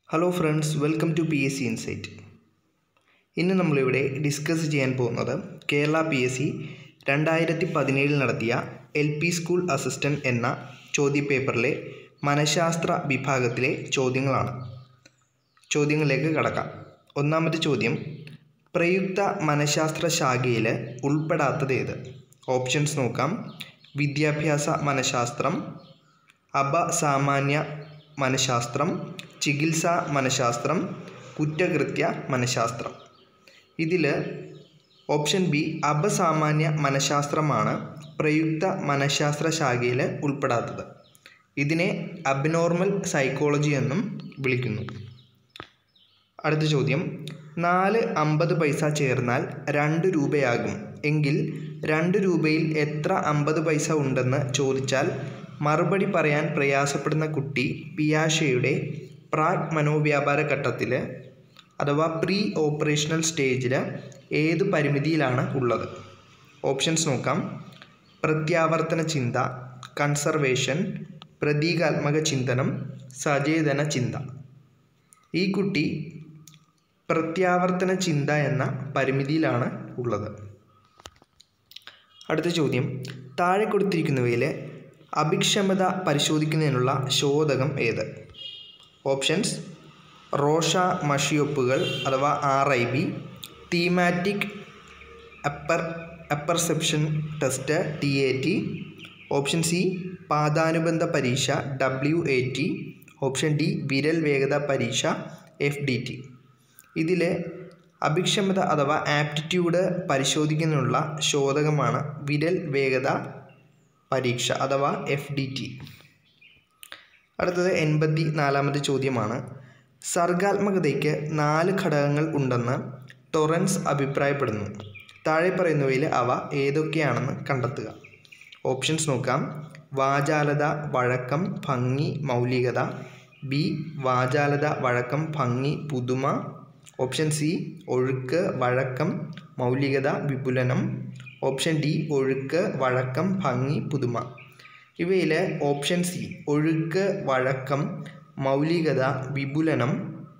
hello friends welcome to P S C insight ഇന്ന് നമ്മളിവിടെ discuss ചെയ്യാൻ പോകുന്നത് കേരള പി എസ് സി രണ്ടായിരത്തി പതിനേഴിൽ നടത്തിയ എൽ പി സ്കൂൾ അസിസ്റ്റൻറ്റ് എന്ന ചോദ്യപേപ്പറിലെ മനഃശാസ്ത്ര വിഭാഗത്തിലെ ചോദ്യങ്ങളാണ് ചോദ്യങ്ങളിലേക്ക് കടക്കാം ഒന്നാമത്തെ ചോദ്യം പ്രയുക്ത മനഃശാസ്ത്ര ശാഖയിൽ ഉൾപ്പെടാത്തത് ഏത് ഓപ്ഷൻസ് നോക്കാം വിദ്യാഭ്യാസ മനഃശാസ്ത്രം അപസാമാന്യ മനഃശാസ്ത്രം ചികിത്സാ മനഃശാസ്ത്രം കുറ്റകൃത്യ മനഃശാസ്ത്രം ഇതിൽ ഓപ്ഷൻ ബി അപസാമാന്യ മനഃശാസ്ത്രമാണ് പ്രയുക്ത മനഃശാസ്ത്ര ശാഖയിൽ ഉൾപ്പെടാത്തത് ഇതിനെ അബ്നോർമൽ സൈക്കോളജി എന്നും വിളിക്കുന്നു അടുത്ത ചോദ്യം നാല് അമ്പത് പൈസ ചേർന്നാൽ രണ്ട് രൂപയാകും എങ്കിൽ രണ്ട് രൂപയിൽ എത്ര അമ്പത് പൈസ ഉണ്ടെന്ന് ചോദിച്ചാൽ മറുപടി പറയാൻ പ്രയാസപ്പെടുന്ന കുട്ടി പിയാഷയുടെ പ്രാഗ് മനോവ്യാപാര ഘട്ടത്തിൽ അഥവാ പ്രീ ഓപ്പറേഷണൽ സ്റ്റേജിൽ ഏത് പരിമിതിയിലാണ് ഉള്ളത് ഓപ്ഷൻസ് നോക്കാം പ്രത്യാവർത്തന ചിന്ത കൺസർവേഷൻ പ്രതീകാത്മക ചിന്തനം സചേതന ചിന്ത ഈ കുട്ടി പ്രത്യാവർത്തന ചിന്ത എന്ന പരിമിതിയിലാണ് ഉള്ളത് അടുത്ത ചോദ്യം താഴെ കൊടുത്തിരിക്കുന്നവയിൽ അഭിക്ഷമത പരിശോധിക്കുന്നതിനുള്ള ശോധകം ഏത് ഓപ്ഷൻസ് റോഷ മഷിയൊപ്പുകൾ അഥവാ ആർ ഐ ബി തീമാറ്റിക് അപ്പർ apperception test T A T option C പാദാനുബന്ധ പരീക്ഷ W A T option D വിരൽ വേഗത പരീക്ഷ എഫ് ഡി ടി ഇതിലെ അഭിക്ഷമത അഥവാ ആപ്റ്റിറ്റ്യൂഡ് പരിശോധിക്കുന്നതിനുള്ള ശോധകമാണ് വിരൽ വേഗത പരീക്ഷ അഥവാ എഫ് ഡി ടി അടുത്തത് എൺപത്തി നാലാമത്തെ ചോദ്യമാണ് സർഗാത്മകതയ്ക്ക് നാല് ഘടകങ്ങൾ ഉണ്ടെന്ന് ടൊറൻസ് അഭിപ്രായപ്പെടുന്നു താഴെ പറയുന്നവയിൽ അവ ഏതൊക്കെയാണെന്ന് കണ്ടെത്തുക ഓപ്ഷൻസ് നോക്കാം വാചാലത വഴക്കം ഭംഗി മൗലികത ബി വാചാലത വഴക്കം ഭംഗി പുതുമ ഓപ്ഷൻ സി ഒഴുക്ക് വഴക്കം മൗലികത വിപുലനം ഓപ്ഷൻ ഡി ഒഴുക്ക് വഴക്കം ഭംഗി പുതുമ ഇവയിൽ ഓപ്ഷൻ സി ഒഴുക്ക് വഴക്കം മൗലികത വിപുലനം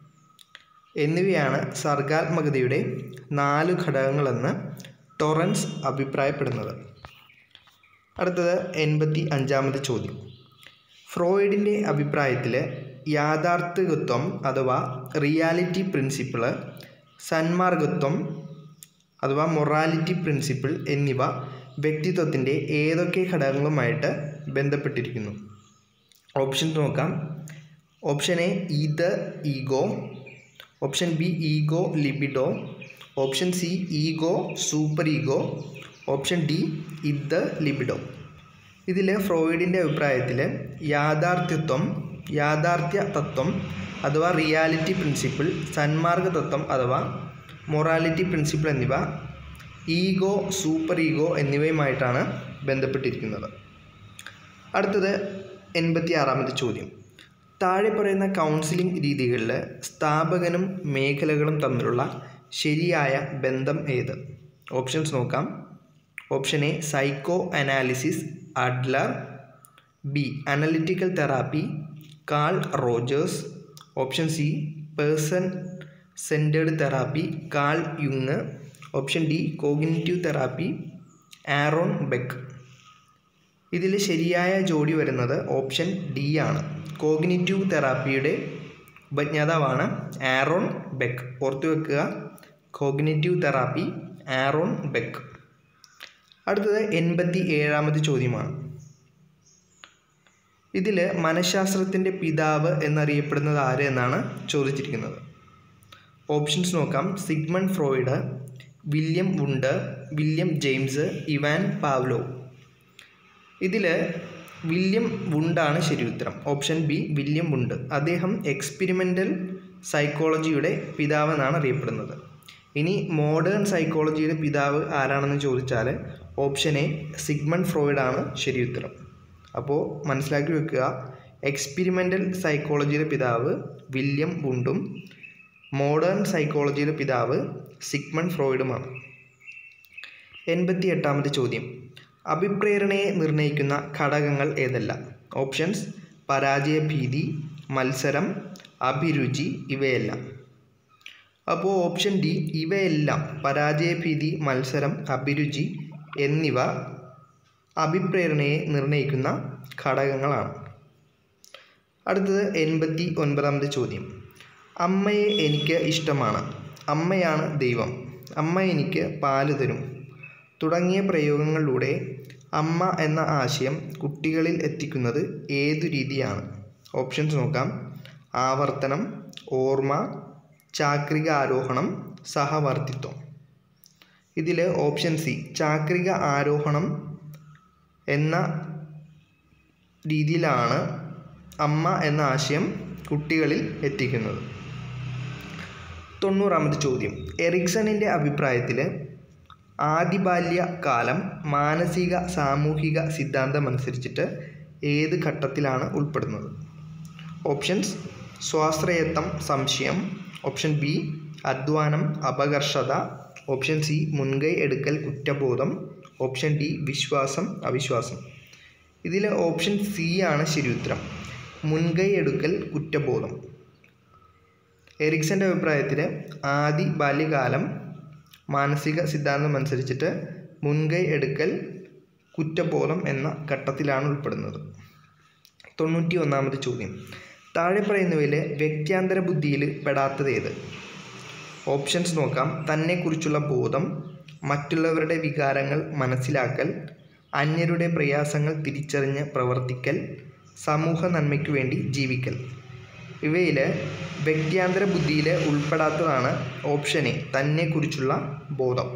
എന്നിവയാണ് സർഗാത്മകതയുടെ നാല് ഘടകങ്ങളെന്ന് ടൊറൻസ് അഭിപ്രായപ്പെടുന്നത് അടുത്തത് എൺപത്തി അഞ്ചാമത്തെ ചോദ്യം ഫ്രോയിഡിൻ്റെ അഭിപ്രായത്തിൽ യാഥാർത്ഥികത്വം അഥവാ റിയാലിറ്റി പ്രിൻസിപ്പിള് സന്മാർഗത്വം അഥവാ മൊറാലിറ്റി പ്രിൻസിപ്പിൾ എന്നിവ വ്യക്തിത്വത്തിൻ്റെ ഏതൊക്കെ ഘടകങ്ങളുമായിട്ട് ബന്ധപ്പെട്ടിരിക്കുന്നു ഓപ്ഷൻ നോക്കാം ഓപ്ഷൻ എ ഇത് ego option B ego libido option C ego super ego option D ഇത് ലിബിഡോ ഇതിൽ ഫ്രോയിഡിൻ്റെ അഭിപ്രായത്തിൽ യാഥാർത്ഥ്യത്വം യാഥാർത്ഥ്യ തത്വം അഥവാ റിയാലിറ്റി പ്രിൻസിപ്പിൾ സന്മാർഗ തത്വം അഥവാ മൊറാലിറ്റി പ്രിൻസിപ്പിൾ എന്നിവ ഈഗോ സൂപ്പർ ഈഗോ എന്നിവയുമായിട്ടാണ് ബന്ധപ്പെട്ടിരിക്കുന്നത് അടുത്തത് എൺപത്തി ആറാമത്തെ ചോദ്യം താഴെ പറയുന്ന കൗൺസിലിംഗ് രീതികളിൽ സ്ഥാപകനും മേഖലകളും തമ്മിലുള്ള ശരിയായ ബന്ധം ഏത് ഓപ്ഷൻസ് നോക്കാം option A psycho analysis Adler B analytical therapy Carl Rogers option C person centred therapy Carl യുങ് option D cognitive therapy Aaron Beck ഇതിൽ ശരിയായ ജോഡി വരുന്നത് ഓപ്ഷൻ ഡി ആണ് കോഗ്നിറ്റീവ് തെറാപ്പിയുടെ ഉപജ്ഞാതാവാണ് ആറോൺ ബെക്ക് ഓർത്തു വെക്കുക കോഗ്നിറ്റീവ് തെറാപ്പി ആറോൺ ബെക്ക് അടുത്തത് എൺപത്തി ഏഴാമത്തെ ചോദ്യമാണ് ഇതിൽ മനഃശാസ്ത്രത്തിൻ്റെ പിതാവ് എന്നറിയപ്പെടുന്നത് ആര് എന്നാണ് ചോദിച്ചിരിക്കുന്നത് ഓപ്ഷൻസ് നോക്കാം Sigmund Freud William Wundt William James Ivan Pavlov ഇതിൽ വില്യം വുണ്ടാണ് ശരി ഉത്തരം ഓപ്ഷൻ ബി വില്യം വുണ്ട് അദ്ദേഹം എക്സ്പെരിമെൻ്റൽ സൈക്കോളജിയുടെ പിതാവ് എന്നാണ് അറിയപ്പെടുന്നത് ഇനി മോഡേൺ സൈക്കോളജിയുടെ പിതാവ് ആരാണെന്ന് ചോദിച്ചാൽ ഓപ്ഷൻ എ സിഗ്മൺ ഫ്രോയിഡ് ആണ് ശരി ഉത്തരം അപ്പോൾ മനസ്സിലാക്കി വെക്കുക എക്സ്പെരിമെൻ്റൽ സൈക്കോളജിയുടെ പിതാവ് വില്യം വുണ്ടും മോഡേൺ സൈക്കോളജിയുടെ പിതാവ് സിഗ്മൺ ഫ്രോയിഡുമാണ് എൺപത്തി എട്ടാമത്തെ ചോദ്യം അഭിപ്രേരണയെ നിർണ്ണയിക്കുന്ന ഘടകങ്ങൾ ഏതെല്ലാം ഓപ്ഷൻസ് പരാജയ ഭീതി മത്സരം അഭിരുചി ഇവയെല്ലാം അപ്പോൾ ഓപ്ഷൻ ഡി ഇവയെല്ലാം പരാജയഭീതി മത്സരം അഭിരുചി എന്നിവ അഭിപ്രേരണയെ നിർണ്ണയിക്കുന്ന ഘടകങ്ങളാണ് അടുത്തത് എൺപത്തി ഒൻപതാമത്തെ ചോദ്യം അമ്മയെ എനിക്ക് ഇഷ്ടമാണ് അമ്മയാണ് ദൈവം അമ്മ എനിക്ക് പാല് തരും തുടങ്ങിയ പ്രയോഗങ്ങളിലൂടെ അമ്മ എന്ന ആശയം കുട്ടികളിൽ എത്തിക്കുന്നത് ഏതു രീതിയാണ് ഓപ്ഷൻസ് നോക്കാം ആവർത്തനം ഓർമ്മ ചാക്രിക ആരോഹണം സഹവർത്തിത്വം ഇതിൽ ഓപ്ഷൻ സി ചാക്രിക ആരോഹണം എന്ന രീതിയിലാണ് അമ്മ എന്ന ആശയം കുട്ടികളിൽ എത്തിക്കുന്നത് തൊണ്ണൂറാമത്തെ ചോദ്യം എറിക്സണിൻ്റെ അഭിപ്രായത്തിൽ ആദിബാല്യ കാലം മാനസിക സാമൂഹിക സിദ്ധാന്തം അനുസരിച്ചിട്ട് ഏത് ഘട്ടത്തിലാണ് ഉൾപ്പെടുന്നത് ഓപ്ഷൻസ് സ്വാശ്രയത്വം സംശയം ഓപ്ഷൻ ബി അധ്വാനം അപകർഷത ഓപ്ഷൻ സി മുൻകൈ എടുക്കൽ കുറ്റബോധം ഓപ്ഷൻ ഡി വിശ്വാസം അവിശ്വാസം ഇതിൽ ഓപ്ഷൻ സി ആണ് ശരി ഉത്തരം മുൻകൈ എടുക്കൽ കുറ്റബോധം എറിക്സൻ്റെ അഭിപ്രായത്തിൽ ആദി ബാല്യകാലം മാനസിക സിദ്ധാന്തം അനുസരിച്ചിട്ട് മുൻകൈ എടുക്കൽ കുറ്റബോധം എന്ന ഘട്ടത്തിലാണ് ഉൾപ്പെടുന്നത് തൊണ്ണൂറ്റി ഒന്നാമത് ചോദ്യം താഴെ പറയുന്നവയിൽ വ്യക്ത്യാന്തര ബുദ്ധിയിൽ പെടാത്തത് ഏത് ഓപ്ഷൻസ് നോക്കാം തന്നെക്കുറിച്ചുള്ള ബോധം മറ്റുള്ളവരുടെ വികാരങ്ങൾ മനസ്സിലാക്കൽ അന്യരുടെ പ്രയാസങ്ങൾ തിരിച്ചറിഞ്ഞ് പ്രവർത്തിക്കൽ സമൂഹ നന്മയ്ക്ക് വേണ്ടി ജീവിക്കൽ ഇവയിൽ വ്യക്ത്യാന്തര ബുദ്ധിയിൽ ഉൾപ്പെടാത്തതാണ് ഓപ്ഷൻ എ തന്നെക്കുറിച്ചുള്ള ബോധം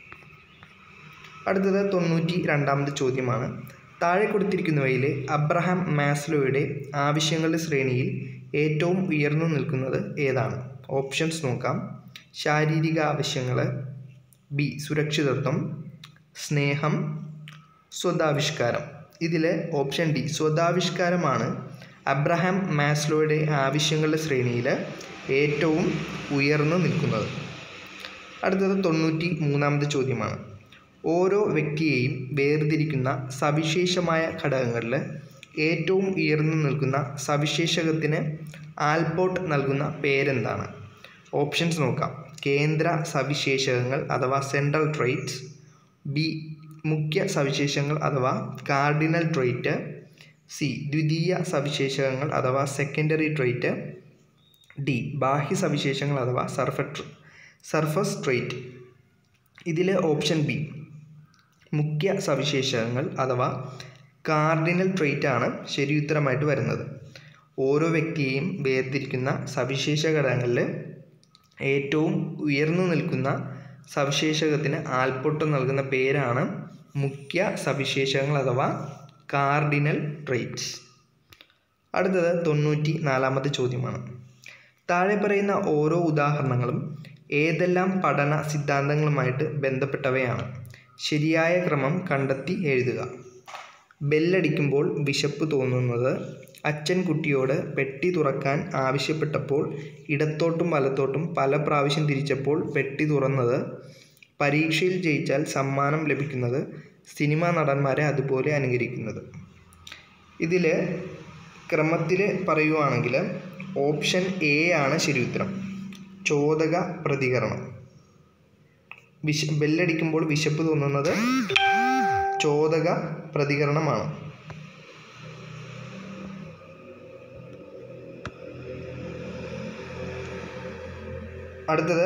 അടുത്തത് തൊണ്ണൂറ്റി രണ്ടാമത്തെ ചോദ്യമാണ് താഴെ കൊടുത്തിരിക്കുന്നവയിൽ അബ്രഹാം മാസ്ലോയുടെ ആവശ്യങ്ങളുടെ ശ്രേണിയിൽ ഏറ്റവും ഉയർന്നു നിൽക്കുന്നത് ഏതാണ് ഓപ്ഷൻസ് നോക്കാം ശാരീരിക ആവശ്യങ്ങൾ ബി സുരക്ഷിതത്വം സ്നേഹം സ്വതാവിഷ്കാരം ഇതിൽ ഓപ്ഷൻ ഡി സ്വതാവിഷ്കാരമാണ് അബ്രഹാം മാസ്ലോയുടെ ആവശ്യങ്ങളുടെ ശ്രേണിയിൽ ഏറ്റവും ഉയർന്നു നിൽക്കുന്നത് അടുത്തത് തൊണ്ണൂറ്റി മൂന്നാമത്തെ ചോദ്യമാണ് ഓരോ വ്യക്തിയെയും വേർതിരിക്കുന്ന സവിശേഷമായ ഘടകങ്ങളിൽ ഏറ്റവും ഉയർന്നു നിൽക്കുന്ന സവിശേഷകത്തിന് ആൽപോട്ട് നൽകുന്ന പേരെന്താണ് ഓപ്ഷൻസ് നോക്കാം കേന്ദ്ര സവിശേഷകങ്ങൾ അഥവാ സെൻട്രൽ ട്രൈറ്റ്സ് ബി മുഖ്യ സവിശേഷങ്ങൾ അഥവാ കാർഡിനൽ ട്രൈറ്റ് സി ദ്വിതീയ സവിശേഷകങ്ങൾ അഥവാ സെക്കൻഡറി ട്രൈറ്റ് ഡി ബാഹ്യ സവിശേഷങ്ങൾ അഥവാ സർഫ സർഫസ് ട്രൈറ്റ് ഇതിൽ ഓപ്ഷൻ ബി മുഖ്യ സവിശേഷകങ്ങൾ അഥവാ കാർഡിനൽ ട്രൈറ്റ് ആണ് ശരിയുത്തരമായിട്ട് വരുന്നത് ഓരോ വ്യക്തിയെയും വേർതിരിക്കുന്ന സവിശേഷ ഘടകങ്ങളിൽ ഏറ്റവും ഉയർന്നു നിൽക്കുന്ന സവിശേഷകത്തിന് ആൽപ്പൊട്ട് നൽകുന്ന പേരാണ് മുഖ്യ സവിശേഷകങ്ങൾ അഥവാ കാർഡിനൽ ട്രൈറ്റ്സ് അടുത്തത് തൊണ്ണൂറ്റി നാലാമത്തെ ചോദ്യമാണ് താഴെ പറയുന്ന ഓരോ ഉദാഹരണങ്ങളും ഏതെല്ലാം പഠന സിദ്ധാന്തങ്ങളുമായിട്ട് ബന്ധപ്പെട്ടവയാണ് ശരിയായ ക്രമം കണ്ടെത്തി എഴുതുക ബെല്ലടിക്കുമ്പോൾ വിശപ്പ് തോന്നുന്നത് അച്ഛൻ കുട്ടിയോട് പെട്ടി തുറക്കാൻ ആവശ്യപ്പെട്ടപ്പോൾ ഇടത്തോട്ടും വലത്തോട്ടും പല പ്രാവശ്യം തിരിച്ചപ്പോൾ പെട്ടി തുറന്നത് പരീക്ഷയിൽ ജയിച്ചാൽ സമ്മാനം ലഭിക്കുന്നത് സിനിമാ നടന്മാരെ അതുപോലെ അനുകരിക്കുന്നത് ഇതിൽ ക്രമത്തിൽ പറയുവാണെങ്കിൽ ഓപ്ഷൻ എ ആണ് ശരി ഉത്തരം ചോദക പ്രതികരണം വിശ ബെല്ലടിക്കുമ്പോൾ വിശപ്പ് തോന്നുന്നത് ചോദക പ്രതികരണമാണ് അടുത്തത്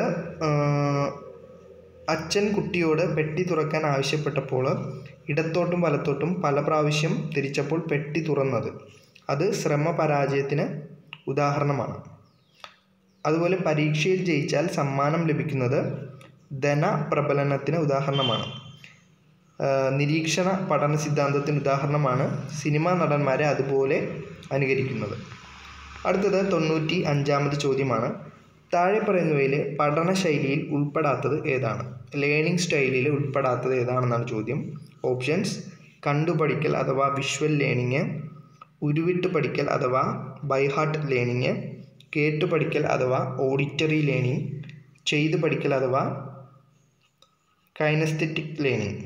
അച്ഛൻ കുട്ടിയോട് പെട്ടി തുറക്കാൻ ആവശ്യപ്പെട്ടപ്പോൾ ഇടത്തോട്ടും വലത്തോട്ടും പല പ്രാവശ്യം തിരിച്ചപ്പോൾ പെട്ടി തുറന്നത് അത് ശ്രമ പരാജയത്തിന് ഉദാഹരണമാണ് അതുപോലെ പരീക്ഷയിൽ ജയിച്ചാൽ സമ്മാനം ലഭിക്കുന്നത് ധനപ്രബലനത്തിന് ഉദാഹരണമാണ് നിരീക്ഷണ പഠന സിദ്ധാന്തത്തിന് ഉദാഹരണമാണ് സിനിമാ നടന്മാരെ അതുപോലെ അനുകരിക്കുന്നത് അടുത്തത് തൊണ്ണൂറ്റി അഞ്ചാമത് ചോദ്യമാണ് താഴെ പറയുന്നവയിൽ പഠന ശൈലിയിൽ ഉൾപ്പെടാത്തത് ഏതാണ് ലേണിംഗ് സ്റ്റൈലിൽ ഉൾപ്പെടാത്തത് ഏതാണെന്നാണ് ചോദ്യം ഓപ്ഷൻസ് കണ്ടുപഠിക്കൽ അഥവാ വിഷ്വൽ ലേണിംഗ് ഉരുവിട്ട് പഠിക്കൽ അഥവാ ബൈഹാർട്ട് ലേണിംഗ് കേട്ടു പഠിക്കൽ അഥവാ ഓഡിറ്ററി ലേണിംഗ് ചെയ്തു പഠിക്കൽ അഥവാ കൈനസ്തെറ്റിക് ലേണിംഗ്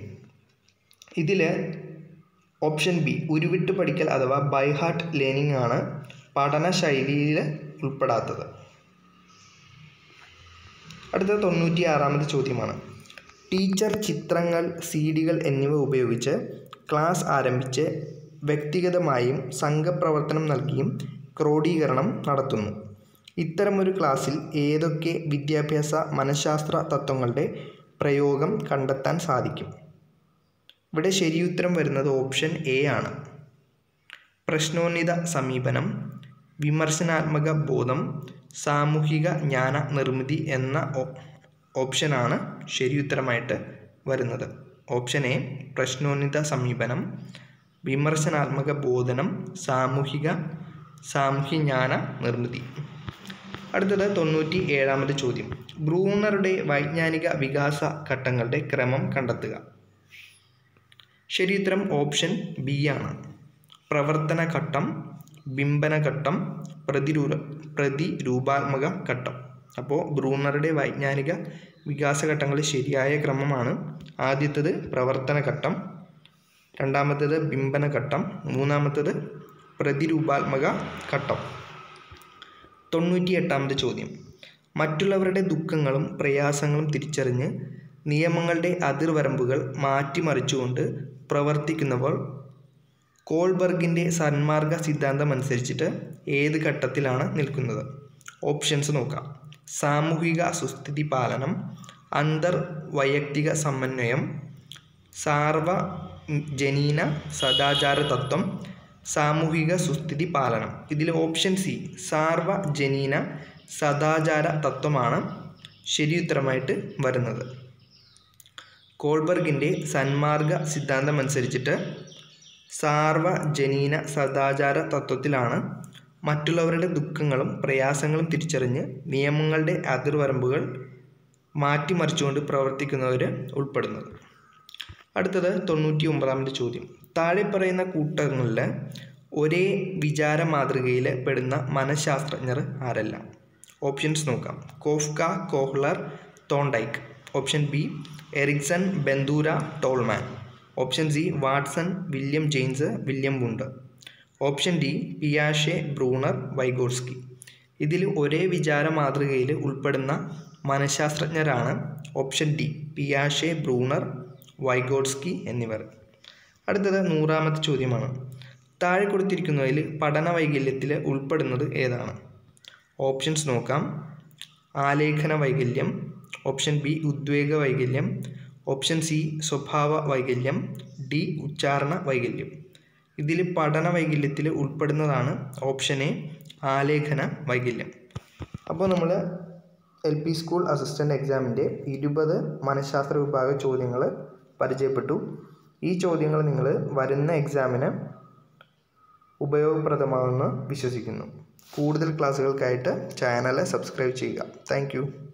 ഇതിൽ ഓപ്ഷൻ ബി ഉരുവിട്ട് പഠിക്കൽ അഥവാ ബൈഹാർട്ട് ലേണിംഗ് ആണ് പഠന ശൈലിയിൽ ഉൾപ്പെടാത്തത് അടുത്ത തൊണ്ണൂറ്റി ആറാമത് ചോദ്യമാണ് ടീച്ചർ ചിത്രങ്ങൾ സി ഡികൾ എന്നിവ ഉപയോഗിച്ച് ക്ലാസ് ആരംഭിച്ച് വ്യക്തിഗതമായും സംഘപ്രവർത്തനം നൽകിയും ക്രോഡീകരണം നടത്തുന്നു ഇത്തരമൊരു ക്ലാസ്സിൽ ഏതൊക്കെ വിദ്യാഭ്യാസ മനഃശാസ്ത്ര തത്വങ്ങളുടെ പ്രയോഗം കണ്ടെത്താൻ സാധിക്കും ഇവിടെ ശരിയുത്തരം വരുന്നത് ഓപ്ഷൻ എ ആണ് പ്രശ്നോന്നിത സമീപനം വിമർശനാത്മക ബോധം സാമൂഹിക ജ്ഞാന നിർമ്മിതി എന്ന ഓ- ഓപ്ഷനാണ് ശരിയുത്തരമായിട്ട് വരുന്നത് ഓപ്ഷൻ എ പ്രശ്നോന്നിത സമീപനം വിമർശനാത്മക ബോധനം സാമൂഹിക സാമൂഹ്യജ്ഞാന നിർമ്മിതി അടുത്തത് തൊണ്ണൂറ്റി ഏഴാമത് ചോദ്യം ബ്രൂണറുടെ വൈജ്ഞാനിക വികാസ ഘട്ടങ്ങളുടെ ക്രമം കണ്ടെത്തുക ശരിയുത്തരം ഓപ്ഷൻ ബി ആണ് പ്രവർത്തന ഘട്ടം ബിംബന ഘട്ടം പ്രതിരൂ പ്രതിരൂപാത്മക ഘട്ടം അപ്പോൾ ബ്രൂണറുടെ വൈജ്ഞാനിക വികാസ ഘട്ടങ്ങൾ ശരിയായ ക്രമമാണ് ആദ്യത്തത് പ്രവർത്തന ഘട്ടം രണ്ടാമത്തേത് ബിംബന ഘട്ടം മൂന്നാമത്തേത് പ്രതിരൂപാത്മക ഘട്ടം തൊണ്ണൂറ്റി എട്ടാമത് ചോദ്യം മറ്റുള്ളവരുടെ ദുഃഖങ്ങളും പ്രയാസങ്ങളും തിരിച്ചറിഞ്ഞ് നിയമങ്ങളുടെ അതിർവരമ്പുകൾ മാറ്റിമറിച്ചുകൊണ്ട് പ്രവർത്തിക്കുന്നവർ കോൾബർഗിൻ്റെ സന്മാർഗ സിദ്ധാന്തം അനുസരിച്ചിട്ട് ഏത് ഘട്ടത്തിലാണ് നിൽക്കുന്നത് ഓപ്ഷൻസ് നോക്കാം സാമൂഹിക സുസ്ഥിതി പാലനം അന്തർ വൈയക്തിക സമന്വയം സാർവജനീന സദാചാര തത്വം സാമൂഹിക സുസ്ഥിതി പാലനം ഇതിൽ ഓപ്ഷൻ സി സാർവജനീന സദാചാര തത്വമാണ് ശരിയുത്തരമായിട്ട് വരുന്നത് കോൾബർഗിൻ്റെ സന്മാർഗ സിദ്ധാന്തം അനുസരിച്ചിട്ട് സാർവജനീന സദാചാര തത്വത്തിലാണ് മറ്റുള്ളവരുടെ ദുഃഖങ്ങളും പ്രയാസങ്ങളും തിരിച്ചറിഞ്ഞ് നിയമങ്ങളുടെ അതിർവരമ്പുകൾ മാറ്റിമറിച്ചുകൊണ്ട് പ്രവർത്തിക്കുന്നവർ ഉൾപ്പെടുന്നത് അടുത്തത് തൊണ്ണൂറ്റി ഒമ്പതാമത്തെ ചോദ്യം താഴെ പറയുന്ന കൂട്ടങ്ങളിൽ ഒരേ വിചാര മാതൃകയിൽ പെടുന്ന മനഃശാസ്ത്രജ്ഞർ ആരെല്ലാം ഓപ്ഷൻസ് നോക്കാം Koffka Kohler Thorndike option B Erikson Bandura Tolman option C Watson William James William Wundt option D പിയാഷെ ബ്രൂണർ വൈഗോർസ്കി ഇതിൽ ഒരേ വിചാര മാതൃകയിൽ ഉൾപ്പെടുന്ന മനഃശാസ്ത്രജ്ഞരാണ് ഓപ്ഷൻ ഡി പിയാഷെ ബ്രൂണർ വൈഗോഡ്സ്കി എന്നിവർ അടുത്തത് നൂറാമത്തെ ചോദ്യമാണ് താഴെ കൊടുത്തിരിക്കുന്നതിൽ പഠന വൈകല്യത്തിൽ ഉൾപ്പെടുന്നത് ഏതാണ് ഓപ്ഷൻസ് നോക്കാം ആലേഖന വൈകല്യം ഓപ്ഷൻ ബി ഉദ്വേഗ വൈകല്യം ഓപ്ഷൻ സി സ്വഭാവ വൈകല്യം ഡി ഉച്ചാരണ വൈകല്യം ഇതിൽ പഠന വൈകല്യത്തിൽ ഉൾപ്പെടുന്നതാണ് ഓപ്ഷൻ എ ആലേഖന വൈകല്യം അപ്പോൾ നമ്മൾ എൽ പി സ്കൂൾ അസിസ്റ്റൻ്റ് എക്സാമിൻ്റെ ഇരുപത് മനഃശാസ്ത്ര വിഭാഗ ചോദ്യങ്ങൾ പരിചയപ്പെട്ടു ഈ ചോദ്യങ്ങൾ നിങ്ങൾ വരുന്ന എക്സാമിന് ഉപയോഗപ്രദമാകുമെന്ന് വിശ്വസിക്കുന്നു കൂടുതൽ ക്ലാസ്സുകൾക്കായിട്ട് ചാനൽ സബ്സ്ക്രൈബ് ചെയ്യുക താങ്ക്